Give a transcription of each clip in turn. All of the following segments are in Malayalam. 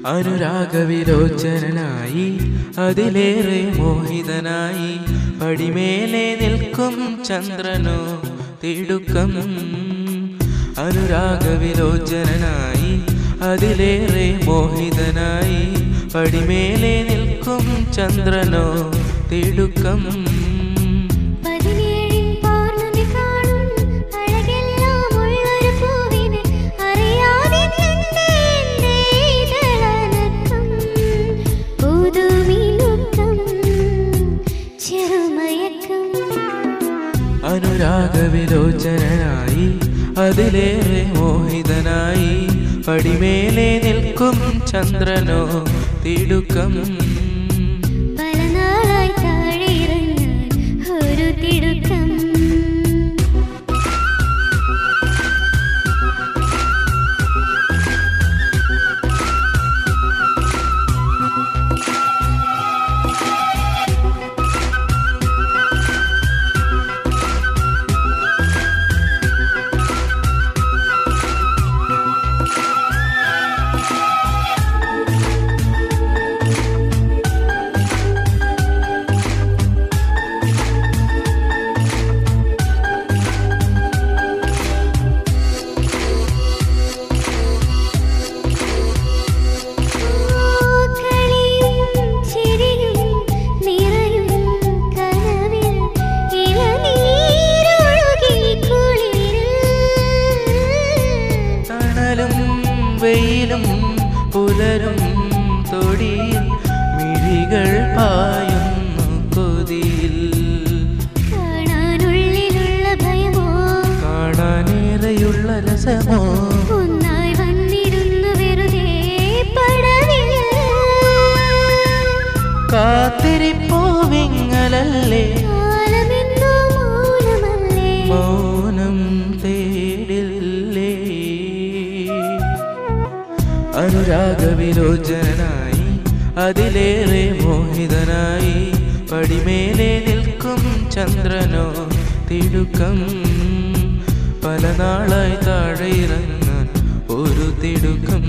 അനുരാഗവിലോചനായി അതിലേറെ മോഹിതനായി പടിമേലെ നിൽക്കും ചന്ദ്രനോ തിടുക്കം അനുരാഗവിലോചനായി അതിലേറെ മോഹിതനായി പടിമേലെ നിൽക്കും ചന്ദ്രനോ തിടുക്കം പതിനേഴിൻ പൗർണമി കാണും അഴകെല്ലാം ഉള്ളൊരു പൂവിനെ അറിയാതെ നിന്നെ എന്റെ ഇതളനക്കം പുതുമിനുക്കം ചെറുമയക്കം അനുരാഗവിലോചനായി അതിലേറെ മോഹിതനായി പടിമേലെ നിൽക്കും ചന്ദ്രനോ തിടുക്കം പല നാളായി താഴെ ഇറങ്ങാൻ ഒരു തിടുക്കം കളിയും ചിരിയും നിറയും കനവിൽ ഇളനീരൊഴുകി കുളിരിൽ തണലും വെയിലും പുലരും തൊടിയിൽ മിഴികൾ പായുന്നു കൊതിയിൽ കാണാനുള്ളിലുള്ള ഭയമോ കാണാനേറെയുള്ള രസമോ ഒന്നായി വന്നിരുന്നു വെറുതെ പടവിൽ കാത്തിരിപ്പോ വിങ്ങലല്ലേ കാലമെന്നോ മൗനമല്ലേ മൗനം തേടില്ലേ അനുരാഗവിലോചനായി അതിലേറെ മോഹിതനായി പടിമേലെ നിൽക്കും ചന്ദ്രനോ തിടുക്കം പല നാളായി താഴെ ഇറങ്ങാൻ ഒരു തിടുക്കം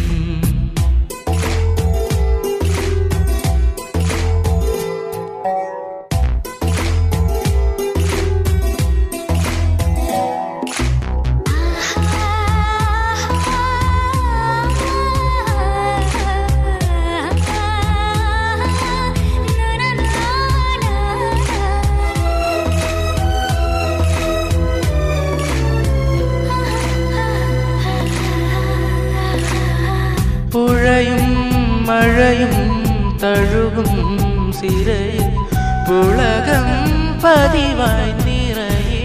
പുഴയും മഴയും തഴുകും സിരയിൽ പുളകം പതിവായി നിറയേ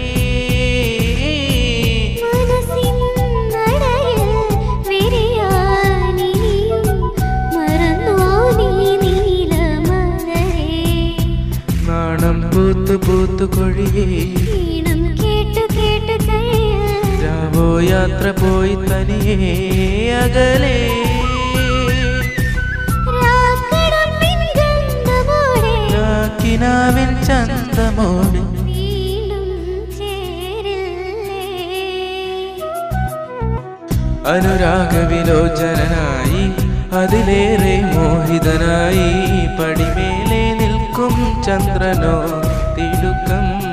മനസ്സിൻ നടയിൽ വിരിയാനിനിയും മറന്നോ നീ നീലമലരേ നാണം പൂത്തു പൂത്തു കൊഴിയേ ഈണം കേട്ടു കേട്ടു കഴിയ രാവോ യാത്ര പോയി തനിയേ അകലേ രാക്കടമ്പിൻ ഗന്ധമോടെ കിനാവിൻ ചന്തമോട് വീണ്ടും ചേരില്ലേ അനുരാഗവിലോചനായി അതിലേറെ മോഹിതനായി പടിമേലെ നിൽക്കും ചന്ദ്രനോ തിടുക്കം